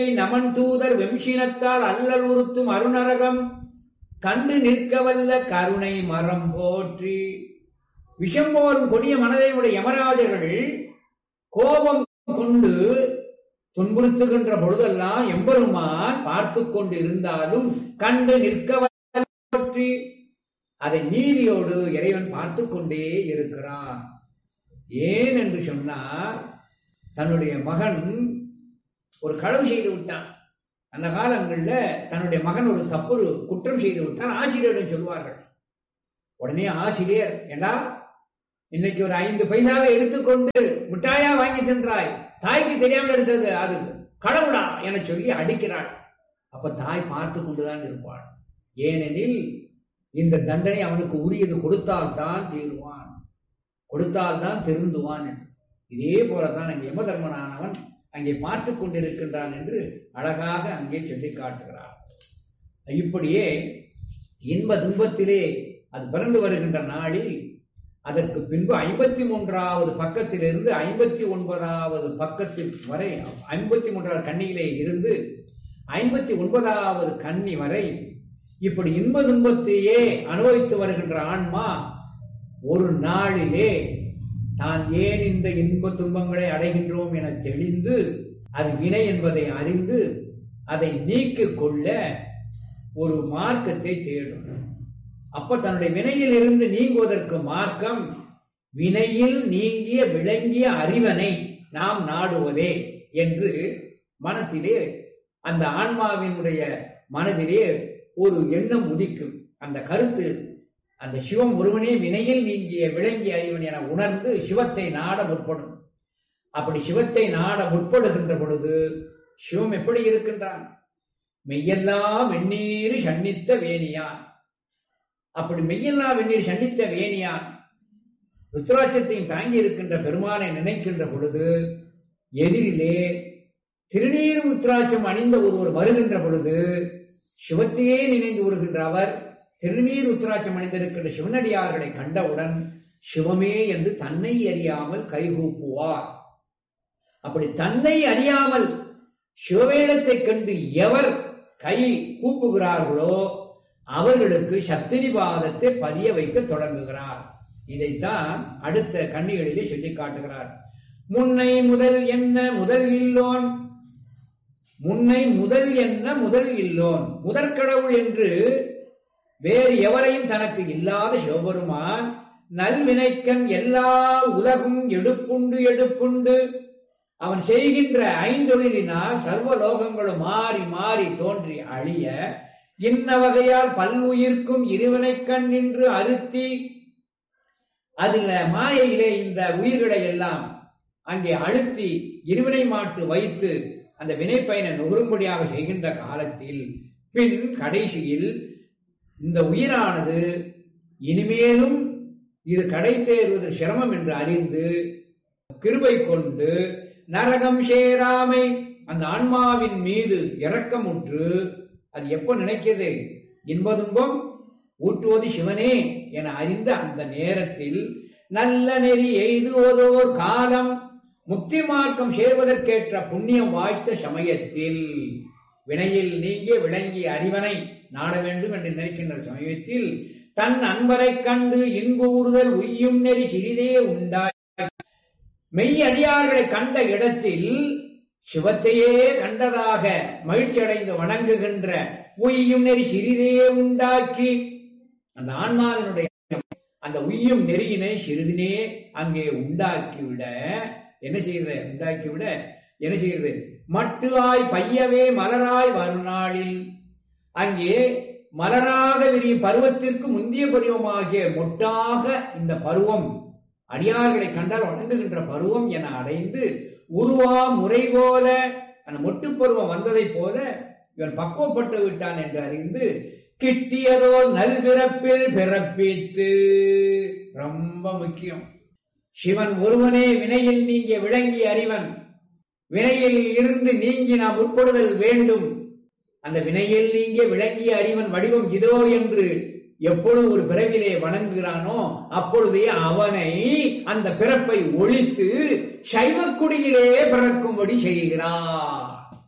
நமன் தூதர் வெம்சினத்தால் அல்லல் உறுத்தும் அருணரகம் கண்டு நிற்கவல்ல கருணை மரம் போற்றி விஷம் போரும் கொடிய மனதை உடைய யமராஜர்கள் கோபம் கொண்டு துன்புறுத்துகின்ற பொழுதெல்லாம் எம்பெருமான் பார்த்து கொண்டு இருந்தாலும் கண்டு நிற்கவல்ல போற்றி அதை நீதியோடு இறைவன் பார்த்து கொண்டே இருக்கிறான் ஏன் என்று சொன்னார் தன்னுடைய மகன் ஒரு களவு செய்து விட்டான் அந்த காலங்கள்ல தன்னுடைய மகன் ஒரு தப்பு ஒரு குற்றம் செய்து விட்டான் ஆசிரியரிடம் சொல்வார்கள் உடனே ஆசிரியர் ஏண்டா இன்னைக்கு ஒரு ஐந்து பைசாவை எடுத்துக்கொண்டு மிட்டாயா வாங்கி தின்றாய் தாய்க்கு தெரியாமல் எடுத்தது அது கடவுளா என சொல்லி அடிக்கிறாள் அப்ப தாய் பார்த்து கொண்டுதான் இருப்பாள் ஏனெனில் இந்த தண்டனை அவனுக்கு உரியது கொடுத்தால்தான் தீருவான் கொடுத்தால்தான் திருந்துவான் என்று இதே போலதான் அங்கே யமதர்மனானவன் அங்கே பார்த்து கொண்டிருக்கின்றான் என்று அழகாக அங்கே சொல்லி காட்டுகிறார் இப்படியே இன்ப துன்பத்திலே அது பிறந்து வருகின்ற நாளில் அதற்கு பின்பு ஐம்பத்தி மூன்றாவது பக்கத்திலிருந்து ஐம்பத்தி ஒன்பதாவது பக்கத்தில் வரை ஐம்பத்தி மூன்றாவது கண்ணியிலே இருந்து ஐம்பத்தி ஒன்பதாவது கண்ணி வரை இப்படி இன்ப துன்பத்தையே அனுபவித்து வருகின்ற ஆன்மா ஒரு நாளிலே தான் ஏன் இந்த இன்ப துன்பங்களை அடைகின்றோம் என தெளிந்து அது வினை என்பதை அறிந்து அதை நீக்கிக் கொள்ள ஒரு மார்க்கத்தை தேடும் அப்ப தன்னுடைய வினையில் இருந்து நீங்குவதற்கு மார்க்கம் வினையில் நீங்கிய விளங்கிய அறிவனை நாம் நாடுவதே என்று மனத்திலே அந்த ஆன்மாவினுடைய மனதிலே ஒரு எண்ணம் உதிக்கும் அந்த கருத்து அந்த சிவம் ஒருவனே வினையில் நீங்கிய விளங்கிய அறிவன் என உணர்ந்து சிவத்தை நாட முற்படும் அப்படி சிவத்தை நாட முற்படுகின்ற பொழுது சிவம் எப்படி இருக்கின்றான் மெய்யெல்லாம் வெந்நீர் சன்னித்த வேணியான் அப்படி மெய்யெல்லாம் வெந்நீர் சன்னித்த வேணியான் ருத்ராட்சத்தையும் தாங்கி இருக்கின்ற பெருமானை நினைக்கின்ற பொழுது எதிரிலே திருநீர் ருத்ராட்சம் அணிந்த ஒருவர் வருகின்ற பொழுது சிவத்தையே நினைந்து வருகின்ற அவர் திருநீர் ருத்ராட்சம் அணிந்திருக்கின்ற சிவனடியார்களை கண்டவுடன் சிவமே என்று தன்னை அறியாமல் கைகூப்புவார் அப்படி தன்னை அறியாமல் சிவவேடத்தை கண்டு எவர் கை கூப்புகிறார்களோ அவர்களுக்கு சத்திரிபாதத்தை பதிய வைக்க தொடங்குகிறார் இதைத்தான் அடுத்த கண்ணிகளிலே சொல்லி காட்டுகிறார் முன்னை முதல் என்ன முதல் இல்லோன் முன்னை முதல் என்ன முதல் இல்லோன் முதற்கடவுள் என்று வேறு எவரையும் தனக்கு இல்லாத சிவபெருமான் நல்வினைக்கன் எல்லா உலகும் எடுப்புண்டு எடுப்புண்டு அவன் செய்கின்ற ஐந்தொழிலினால் சர்வலோகங்களும் மாறி மாறி தோன்றி அழிய இன்ன வகையால் பல்லுயிர்க்கும் இருவினைக்கண் நின்று அறுத்தி அதுல மாயையிலே இந்த உயிர்களை எல்லாம் அங்கே அழுத்தி இருவினை மாட்டு வைத்து அந்த வினைப்பயனை நுகரும்படியாக செய்கின்ற காலத்தில் பின் கடைசியில் இந்த உயிரானது இனிமேலும் இது கடை தேர்வது சிரமம் என்று அறிந்து கிருபை கொண்டு நரகம் சேராமை அந்த ஆன்மாவின் மீது இரக்கமுற்று அது எப்ப நினைக்கிறது இன்பதுன்பம் ஊற்றுவது சிவனே என அறிந்த அந்த நேரத்தில் நல்ல நெறி எய்துவதோர் காலம் முக்தி மார்க்கம் சேர்வதற்கேற்ற புண்ணியம் வாய்த்த சமயத்தில் வினையில் நீங்கிய விளங்கிய அறிவனை நாட வேண்டும் என்று நினைக்கின்ற சமயத்தில் தன் அன்பரைக் கண்டு இன்பு ஊறுதல் உய்யும் நெறி சிறிதே உண்டாய் மெய் அடியார்களை கண்ட இடத்தில் சிவத்தையே கண்டதாக மகிழ்ச்சியடைந்து வணங்குகின்ற உய்யும் நெறி சிறிதே உண்டாக்கி அந்த ஆன்மாவினுடைய அந்த உய்யும் நெறியினை சிறிதினே அங்கே உண்டாக்கிவிட என்ன செய்யறது உண்டாக்கிவிட என்ன செய்யறது மட்டு ஆய் பையவே மலராய் வருநாளில் அங்கே மலராக விரியும் பருவத்திற்கு முந்திய பருவமாகிய மொட்டாக இந்த பருவம் அடியார்களை கண்டால் வணங்குகின்ற பருவம் என அடைந்து உருவா முறை போல அந்த மொட்டு பருவம் வந்ததைப் போல இவன் பக்குவப்பட்டு விட்டான் என்று அறிந்து கிட்டியதோ நல்பிறப்பில் பிறப்பித்து ரொம்ப முக்கியம் சிவன் ஒருவனே வினையில் நீங்கிய விளங்கிய அறிவன் வினையில் இருந்து நீங்கி நாம் உட்படுதல் வேண்டும் அந்த வினையில் நீங்கிய விளங்கிய அறிவன் வடிவம் இதோ என்று எப்பொழுது ஒரு பிறவிலே வணங்குகிறானோ அப்பொழுதே அவனை அந்த பிறப்பை ஒழித்து சைவக்குடியிலே பிறக்கும்படி செய்கிறார்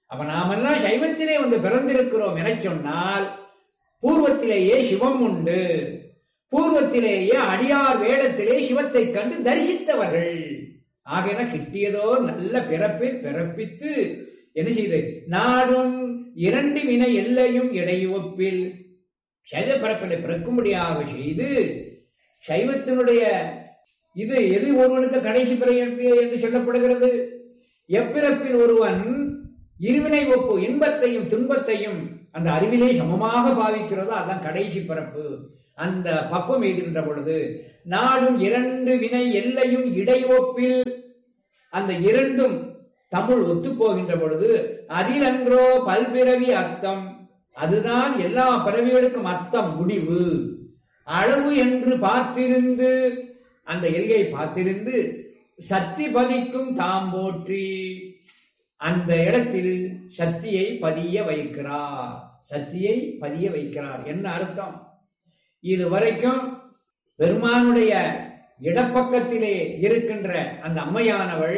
அப்ப நாமெல்லாம் சைவத்திலே வந்து பிறந்திருக்கிறோம் என சொன்னால் பூர்வத்திலேயே சிவம் உண்டு பூர்வத்திலேயே அடியார் வேடத்திலே சிவத்தை கண்டு தரிசித்தவர்கள் ஆகையினா கிட்டியதோ நல்ல பிறப்பில் பிறப்பித்து என்ன செய்து நாடும் இரண்டு வினை எல்லையும் இடையொப்பில் சைவ பிறப்பிலை பிறக்கும்படியாக செய்து சைவத்தினுடைய இது எது ஒருவனுக்கு கடைசி பிறப்பு என்று சொல்லப்படுகிறது எப்பிறப்பில் ஒருவன் இருவினை ஒப்பு இன்பத்தையும் துன்பத்தையும் அந்த அறிவிலே சமமாக பாவிக்கிறதோ அதான் கடைசி பிறப்பு அந்த பக்குவம் எய்துகின்ற பொழுது நாடும் இரண்டு வினை எல்லையும் இடைஒப்பில் அந்த இரண்டும் தமிழ் ஒத்து போகின்ற பொழுது அதில் அன்றோ பல்பிறவி அர்த்தம் அதுதான் எல்லா பிறவிகளுக்கும் அர்த்தம் முடிவு அளவு என்று பார்த்திருந்து அந்த எல்கையை பார்த்திருந்து சக்தி பதிக்கும் தாம் போற்றி அந்த இடத்தில் சக்தியை பதிய வைக்கிறார் சக்தியை பதிய வைக்கிறார் என்ன அர்த்தம் இது வரைக்கும் பெருமானுடைய இடப்பக்கத்திலே இருக்கின்ற அந்த அம்மையானவள்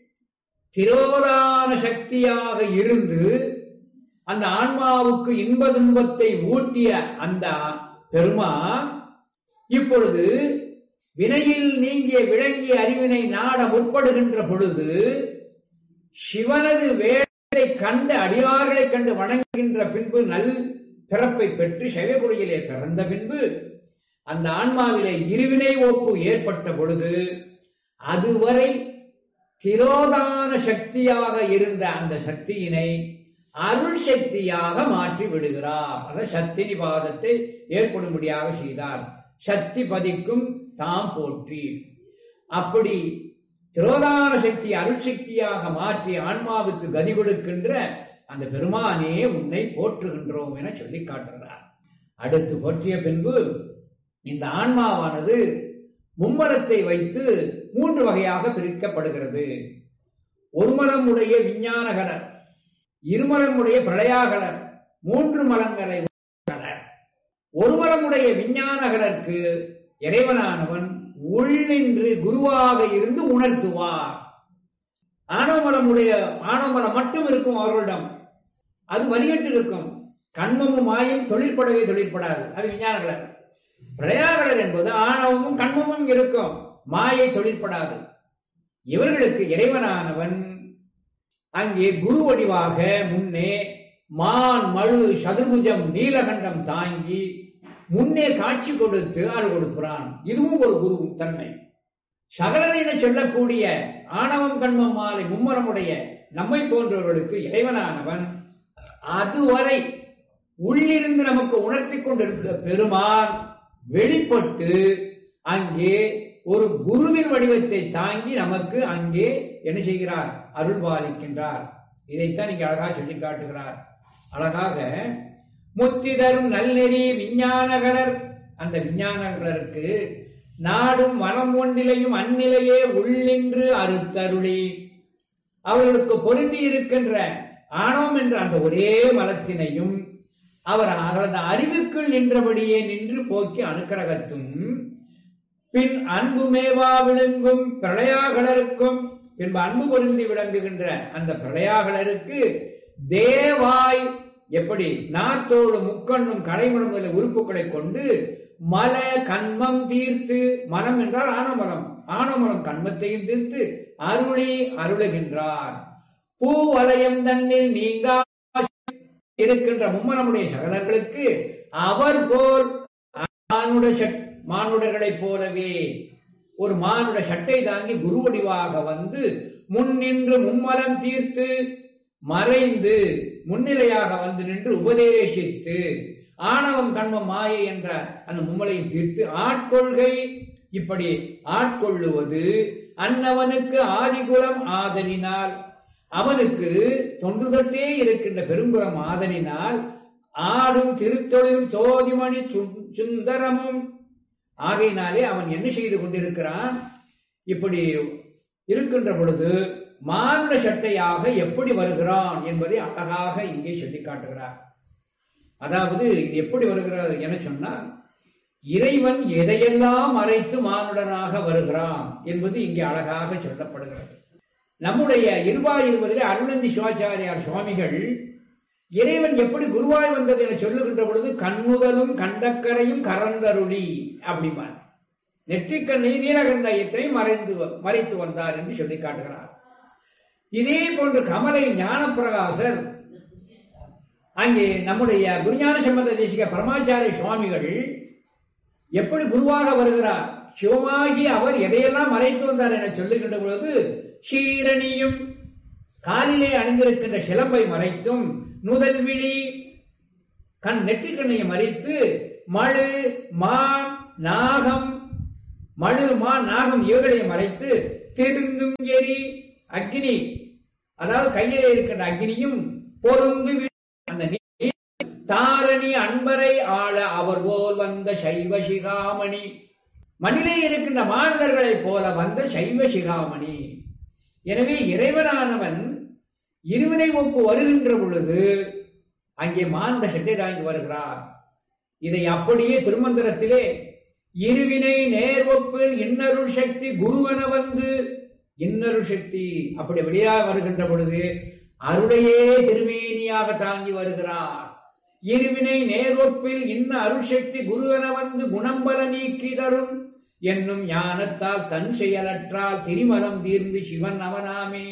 திரோதான சக்தியாக இருந்து அந்த ஆன்மாவுக்கு இன்ப துன்பத்தை ஊட்டிய அந்த பெருமான் இப்பொழுது வினையில் நீங்கிய விளங்கிய அறிவினை நாட முற்படுகின்ற பொழுது சிவனது வேலை கண்டு அடியார்களை கண்டு வணங்குகின்ற பின்பு நல் பிறப்பை பெற்று சைவகுடியிலே பிறந்த பின்பு அந்த ஆன்மாவிலே இருவினை ஒப்பு ஏற்பட்ட பொழுது அதுவரை திரோதான சக்தியாக இருந்த அந்த சக்தியினை அருள் சக்தியாக மாற்றி விடுகிறார் அதாவது சக்தி நிவாதத்தை ஏற்படும்படியாக செய்தார் சக்தி பதிக்கும் தாம் போற்றி அப்படி திரோதான சக்தி அருட்சக்தியாக மாற்றி ஆன்மாவுக்கு கதி கொடுக்கின்ற அந்த பெருமானே உன்னை போற்றுகின்றோம் என சொல்லி காட்டுகிறார் அடுத்து போற்றிய பின்பு இந்த ஆன்மாவானது மும்மலத்தை வைத்து மூன்று வகையாக பிரிக்கப்படுகிறது ஒருமலம் உடைய விஞ்ஞானகலர் இருமலமுடைய பிரளயாகலர் மூன்று மலங்களை ஒருமலமுடைய விஞ்ஞானகலருக்கு இறைவனானவன் உள்ளின்று குருவாக இருந்து உணர்த்துவார் ஆணவமலமுடைய ஆணவமலம் மட்டும் இருக்கும் அவர்களிடம் அது வலிகட்டு இருக்கும் கண்மமும் மாயும் தொழிற்படவே தொழிற்படாது அது விஞ்ஞானகலர் பிரயாகலர் என்பது ஆணவமும் கண்மமும் இருக்கும் மாயை தொழிற்படாது இவர்களுக்கு இறைவனானவன் அங்கே குரு வடிவாக முன்னே மான் மழு சதுர்புஜம் நீலகண்டம் தாங்கி முன்னே காட்சி கொடுத்து அருள் கொடுக்கிறான் இதுவும் ஒரு குரு தன்மை சகலர் என சொல்லக்கூடிய ஆணவம் கண்மம் மாலை மும்மரமுடைய நம்மை போன்றவர்களுக்கு இறைவனானவன் அதுவரை உள்ளிருந்து நமக்கு உணர்த்தி கொண்டிருக்கிற பெருமான் வெளிப்பட்டு அங்கே ஒரு குருவின் வடிவத்தை தாங்கி நமக்கு அங்கே என்ன செய்கிறார் அருள் பாலிக்கின்றார் இதைத்தான் இங்கே அழகா சொல்லி காட்டுகிறார் அழகாக முத்தி தரும் நல்நெறி விஞ்ஞானகரர் அந்த விஞ்ஞானகலருக்கு நாடும் வனம் ஒன்றிலையும் அந்நிலையே உள்ளின்று அறுத்தருளி அவர்களுக்கு பொருந்தி இருக்கின்ற ஆணவம் என்ற அந்த ஒரே மலத்தினையும் அவர் அவரது அறிவுக்குள் நின்றபடியே நின்று போக்கி அனுக்கிரகத்தும் பின் அன்பு மேவா விழுங்கும் பிரளயாகலருக்கும் பின்பு அன்பு பொருந்தி விளங்குகின்ற அந்த பிரளயாகலருக்கு தேவாய் எப்படி நார்த்தோடு முக்கண்ணும் கடைமணம் முதல உறுப்புகளை கொண்டு மல கண்மம் தீர்த்து மனம் என்றால் ஆனமலம் ஆனமலம் கண்மத்தையும் தீர்த்து அருளி அருளுகின்றார் பூ வலயம் தன்னில் நீங்கா இருக்கின்ற மும்மலமுடைய சகலர்களுக்கு அவர் போல் மானுட மானுடர்களைப் போலவே ஒரு மானுட சட்டை தாங்கி குரு வடிவாக வந்து முன்னின்று மும்மலம் தீர்த்து மறைந்து முன்னிலையாக வந்து நின்று உபதேசித்து ஆணவம் கண்மம் மாயை என்ற அந்த மும்மலையும் தீர்த்து ஆட்கொள்கை இப்படி ஆட்கொள்ளுவது அன்னவனுக்கு ஆதிகுலம் ஆதலினால் அவனுக்கு தொண்டு தொட்டே இருக்கின்ற பெருங்குறம் ஆதலினால் ஆடும் திருத்தொழிலும் சோதிமணி சுந்தரமும் ஆகையினாலே அவன் என்ன செய்து கொண்டிருக்கிறான் இப்படி இருக்கின்ற பொழுது மானுட சட்டையாக எப்படி வருகிறான் என்பதை அழகாக இங்கே சொல்லி காட்டுகிறார் அதாவது இது எப்படி வருகிறார் என சொன்னால் இறைவன் எதையெல்லாம் மறைத்து மானுடனாக வருகிறான் என்பது இங்கே அழகாக சொல்லப்படுகிறது நம்முடைய இருபாய் இருபதிலே அருளந்தி சிவாச்சாரியார் சுவாமிகள் இறைவன் எப்படி குருவாய் வந்தது என சொல்லுகின்ற பொழுது கண்முதலும் கண்டக்கரையும் கரந்தருளி அப்படிம்பார் நெற்றிக்கண்ணை நீலகண்டயத்தை மறைந்து மறைத்து வந்தார் என்று சொல்லி காட்டுகிறார் இதே போன்று கமலை ஞானப்பிரகாசர் அங்கே நம்முடைய குருஞான சம்பந்த தேசிக பரமாச்சாரிய சுவாமிகள் எப்படி குருவாக வருகிறார் சிவமாகி அவர் எதையெல்லாம் மறைத்து வந்தார் என சொல்லுகின்ற பொழுது ஷீரணியும் காலிலே அணிந்திருக்கின்ற சிலம்பை மறைத்தும் நுதல் விழி கண் நெற்றிக்கண்ணையை மறைத்து மழு மான் நாகம் மழு மான் நாகம் இவர்களை மறைத்து திருந்தும் எரி அக்னி அதாவது கையிலே இருக்கின்ற அக்னியும் பொருந்து வி- அந்த நீ- தாரணி அன்பரை ஆள அவர் போல் வந்த சைவ சிகாமணி மண்ணிலே இருக்கின்ற மாணவர்களைப் போல வந்த சைவ சிகாமணி எனவே இறைவனானவன் இருவினை ஒப்பு வருகின்ற பொழுது அங்கே மாண்ட செட்டை தாங்கி வருகிறார் இதை அப்படியே திருமந்திரத்திலே இருவினை நேர்வொப்பில் இன்னருள் சக்தி குருவென வந்து இன்னருள் சக்தி அப்படி வெளியாக வருகின்ற பொழுது அருளையே திருமேனியாக தாங்கி வருகிறார் இருவினை நேர்வொப்பில் இன்ன அருள் சக்தி குருவென வந்து குணம்பல நீக்கி தரும் என்னும் ஞானத்தால் தன் செயலற்றால் திரிமலம் தீர்ந்து சிவன் அவனாமே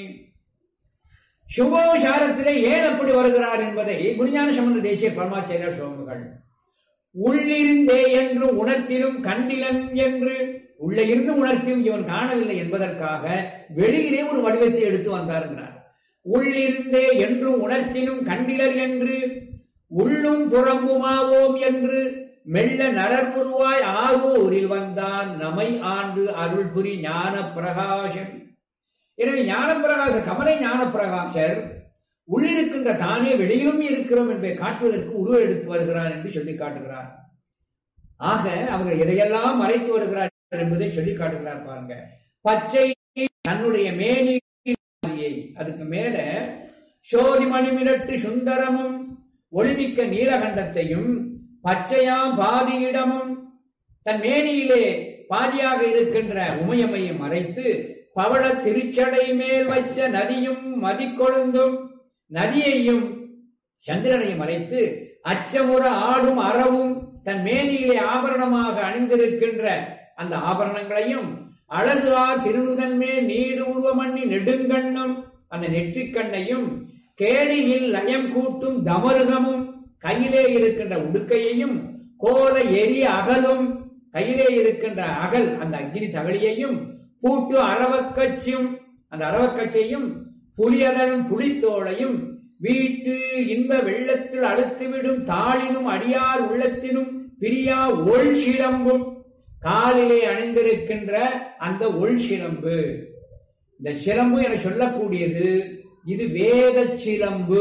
சுபோசாரத்திலே ஏன் அப்படி வருகிறார் என்பதை குருஞான சம்பந்த தேசிய பரமாச்சாரியர் சுவாமிகள் உள்ளிருந்தே என்று உணர்த்திலும் கண்டிலன் என்று உள்ள இருந்து உணர்த்தியும் இவன் காணவில்லை என்பதற்காக வெளியிலே ஒரு வடிவத்தை எடுத்து வந்தாருங்கிறார் உள்ளிருந்தே என்றும் உணர்த்தினும் கண்டிலர் என்று உள்ளும் புறம்புமாவோம் என்று மெல்ல நரர் உருவாய் ஆரூரில் வந்தான் நமை ஆண்டு அருள் புரி ஞான பிரகாசன் எனவே ஞானப்பிரகாச கமலை ஞானப்பிரகாசர் உள்ளிருக்கின்ற தானே வெளியிலும் இருக்கிறோம் என்பதை காட்டுவதற்கு உருவ எடுத்து வருகிறார் என்று சொல்லி காட்டுகிறார் ஆக அவர்கள் எதையெல்லாம் மறைத்து வருகிறார் என்பதை சொல்லி காட்டுகிறார் பாருங்க பச்சை தன்னுடைய மேனி அதுக்கு மேல சோதி மணிமிரட்டு சுந்தரமும் ஒளிமிக்க நீலகண்டத்தையும் பச்சையாம் பாதியிடமும் தன் மேனியிலே பாதியாக இருக்கின்ற உமையம்மையை மறைத்து பவள திருச்சடை மேல் வச்ச நதியும் மதிக்கொழுந்தும் நதியையும் சந்திரனையும் மறைத்து அச்சமுற ஆடும் அறவும் தன் மேனியிலே ஆபரணமாக அணிந்திருக்கின்ற அந்த ஆபரணங்களையும் அழகு ஆர் திருநுதன்மே நீடு உருவமண்ணி நெடுங்கண்ணும் அந்த நெற்றிக்கண்ணையும் கேடியில் லயம் கூட்டும் தமருகமும் கையிலே இருக்கின்ற உடுக்கையையும் கோல எரி அகலும் கையிலே இருக்கின்ற அகல் அந்த அக்னி தகழியையும் பூட்டு அரவக்கச்சியும் அந்த அரவக்கச்சையும் புலியதனும் புலித்தோளையும் வீட்டு இன்ப வெள்ளத்தில் அழுத்துவிடும் தாளினும் அடியார் உள்ளத்தினும் பிரியா ஒள் சிலம்பும் காலிலே அணிந்திருக்கின்ற அந்த ஒள் சிலம்பு இந்த சிலம்பு என சொல்லக்கூடியது இது வேத சிலம்பு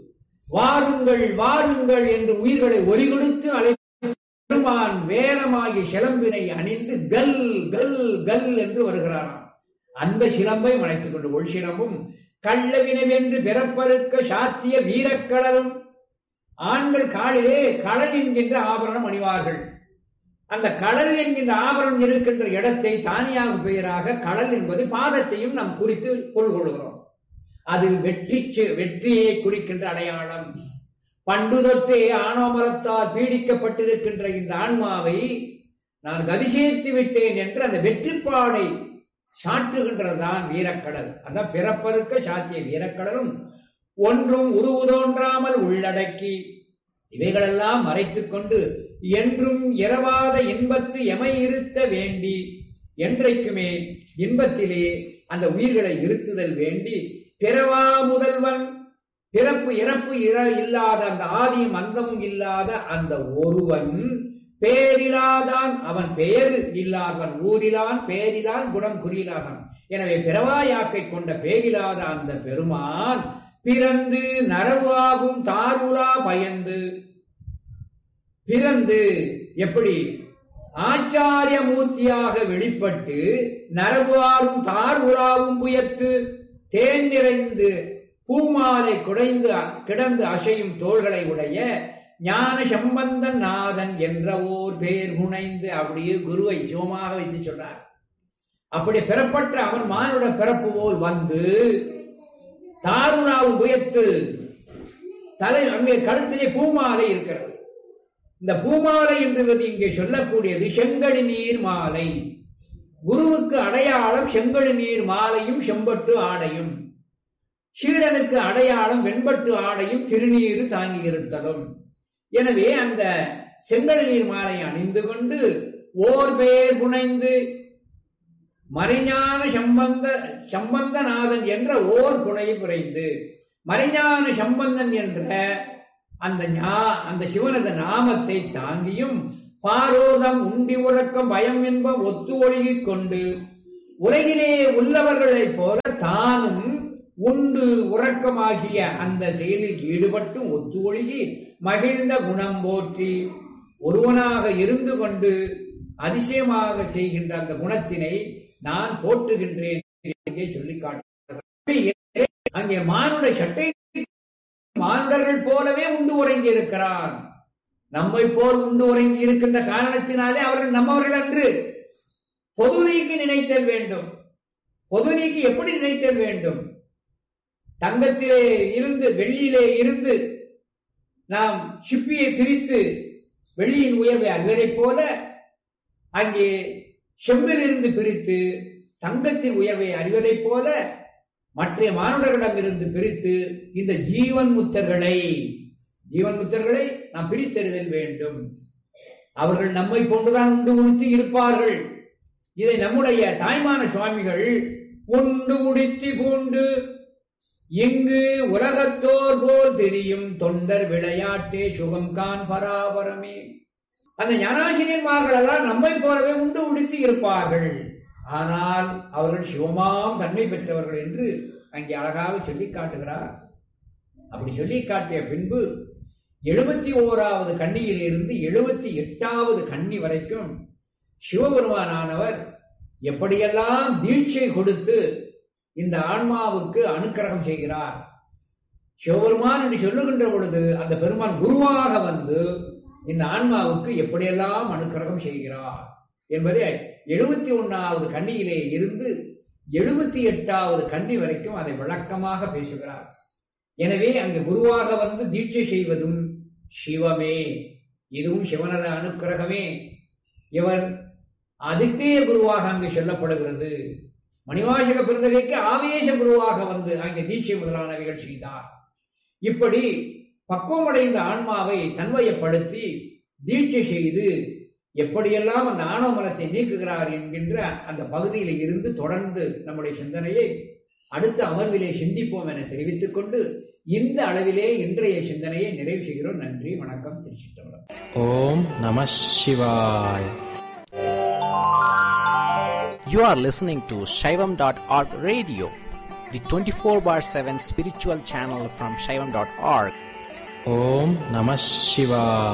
வாருங்கள் வாருங்கள் என்று உயிர்களை ஒலி கொடுத்து அழை பெருமான் வேலமாகிய சிலம்பினை அணிந்து கல் கல் கல் என்று வருகிறாராம் அந்த சிலம்பை மறைத்துக் கொண்டு ஒள் சிலம்பும் கள்ளவினவென்று பிறப்பருக்க சாத்திய வீரக்கடலும் ஆண்கள் காலிலே கடல் என்கின்ற ஆபரணம் அணிவார்கள் அந்த கடல் என்கின்ற ஆபரணம் இருக்கின்ற இடத்தை தானியாக பெயராக கடல் என்பது பாதத்தையும் நாம் குறித்து கொள்கொள்கிறோம் அது வெற்றி செ- வெற்றியை குறிக்கின்ற அடையாளம் பண்டு தொட்டே ஆணவமரத்தால் பீடிக்கப்பட்டிருக்கின்ற இந்த ஆன்மாவை நான் கதி சேர்த்து விட்டேன் என்று அந்த வெற்றிப்பாடை சாற்றுகின்றதுதான் வீரக்கடல் அதான் பிறப்பருக்க சாத்திய வீரக்கடலும் ஒன்றும் உருவுதோன்றாமல் உள்ளடக்கி இவைகளெல்லாம் மறைத்துக் கொண்டு என்றும் இரவாத இன்பத்து எமை இருத்த வேண்டி என்றைக்குமே இன்பத்திலே அந்த உயிர்களை இருத்துதல் வேண்டி பிறவா முதல்வன் பிறப்பு இறப்பு இற இல்லாத அந்த ஆதியும் அந்தமும் இல்லாத அந்த ஒருவன் பேரிலாதான் அவன் பெயர் இல்லாதவன் ஊரிலான் பேரிலான் குணம் குறியிலாதான் எனவே பிறவாயாக்கை கொண்ட பேரிலாத அந்த பெருமான் பிறந்து நரவு ஆகும் தாருலா பயந்து பிறந்து எப்படி ஆச்சாரிய மூர்த்தியாக வெளிப்பட்டு நரவு ஆறும் தார் உலாவும் புயத்து தேன் நிறைந்து பூமாலை குடைந்து கிடந்து அசையும் தோள்களை உடைய ஞான சம்பந்தன் நாதன் என்ற ஓர் பேர் முனைந்து அப்படியே குருவை சிவமாக வைத்து சொல்றார் அப்படி பெறப்பட்ட அவன் மானுட பிறப்பு போல் வந்து தாருணாவும் உயர்த்து தலை அங்கே கழுத்திலே பூமாலை இருக்கிறது இந்த பூமாலை என்பது இங்கே சொல்லக்கூடியது செங்கடி நீர் மாலை குருவுக்கு அடையாளம் செங்கடி நீர் மாலையும் செம்பட்டு ஆடையும் சீடனுக்கு அடையாளம் வெண்பட்டு ஆடையும் திருநீரு தாங்கி இருத்தலும் எனவே அந்த செங்கடி நீர் மாலை அணிந்து கொண்டு ஓர் பேர் புனைந்து மறைஞான சம்பந்த சம்பந்தநாதன் என்ற ஓர் புனை புரைந்து மறைஞான சம்பந்தன் என்ற அந்த ஞா- அந்த சிவனது நாமத்தை தாங்கியும் பாரோதம் உண்டி உறக்கம் பயம் என்பம் ஒத்து ஒழுகிக் கொண்டு உலகிலே உள்ளவர்களைப் போல தானும் உண்டு உறக்கமாகிய அந்த செயலில் ஈடுபட்டும் ஒத்து ஒழுகி மகிழ்ந்த குணம் போற்றி ஒருவனாக இருந்து கொண்டு அதிசயமாக செய்கின்ற அந்த குணத்தினை நான் போற்றுகின்றேன் என்று சொல்லி காட்டுகிறார் அங்கே மானுட சட்டை மானுடர்கள் போலவே உண்டு உறங்கி இருக்கிறான் நம்மை போல் உண்டு உறங்கி இருக்கின்ற காரணத்தினாலே அவர்கள் நம்மவர்கள் அன்று பொது நீக்கி நினைத்தல் வேண்டும் பொது நீக்கி எப்படி நினைத்தல் வேண்டும் தங்கத்திலே இருந்து வெள்ளியிலே இருந்து நாம் சிப்பியை பிரித்து வெள்ளியின் உயர்வை அறிவதைப் போல அங்கே செம்பிலிருந்து பிரித்து தங்கத்தின் உயர்வை அறிவதைப் போல மற்ற மானுடர்களிடமிருந்து பிரித்து இந்த ஜீவன் முத்தர்களை ஜீவன் முத்தர்களை நாம் பிரித்தறிதல் வேண்டும் அவர்கள் நம்மை போன்றுதான் உண்டு உடுத்தி இருப்பார்கள் இதை நம்முடைய தாய்மான சுவாமிகள் உண்டு உடுத்தி பூண்டு இங்கு உலகத்தோர் போல் தெரியும் தொண்டர் விளையாட்டே சுகம்கான் பராபரமே அந்த ஞானாசிரியன்மார்கள் எல்லாம் நம்மை போலவே உண்டு உடுத்தி இருப்பார்கள் ஆனால் அவர்கள் சிவமாம் தன்மை பெற்றவர்கள் என்று அங்கே அழகாக சொல்லி காட்டுகிறார் அப்படி சொல்லி காட்டிய பின்பு எழுபத்தி ஓராவது கண்ணியிலிருந்து எழுபத்தி எட்டாவது கண்ணி வரைக்கும் சிவபெருமானானவர் எப்படியெல்லாம் தீட்சை கொடுத்து இந்த ஆன்மாவுக்கு அனுக்கிரகம் செய்கிறார் சிவபெருமான் என்று சொல்லுகின்ற பொழுது அந்த பெருமான் குருவாக வந்து இந்த ஆன்மாவுக்கு எப்படியெல்லாம் அனுக்கிரகம் செய்கிறார் என்பதை எழுபத்தி ஒன்னாவது கண்ணியிலே இருந்து எழுபத்தி எட்டாவது கண்ணி வரைக்கும் அதை விளக்கமாக பேசுகிறார் எனவே அங்கு குருவாக வந்து தீட்சை செய்வதும் சிவமே இதுவும் சிவனது அனுக்கிரகமே இவர் அதித்தேய குருவாக அங்கு சொல்லப்படுகிறது மணிவாசக பெருந்தகைக்கு ஆவேச குருவாக வந்து அங்கே தீட்சை முதலானவைகள் செய்தார் இப்படி பக்குவமடைந்த ஆன்மாவை தன்வயப்படுத்தி தீட்சை செய்து எப்படியெல்லாம் அந்த ஆணவ மலத்தை நீக்குகிறார் என்கின்ற அந்த பகுதியில் இருந்து தொடர்ந்து நம்முடைய சிந்தனையை அடுத்த அமர்விலே சிந்திப்போம் என தெரிவித்துக் கொண்டு இந்த அளவிலே இன்றைய சிந்தனையை நிறைவு செய்கிறோம் நன்றி வணக்கம் திருச்சிட்டம்பலம் ஓம் நம சிவாய் You are listening to Shaivam.org radio, the 24 bar 7 spiritual channel from Shaivam.org. ஓம் நம சிவாய்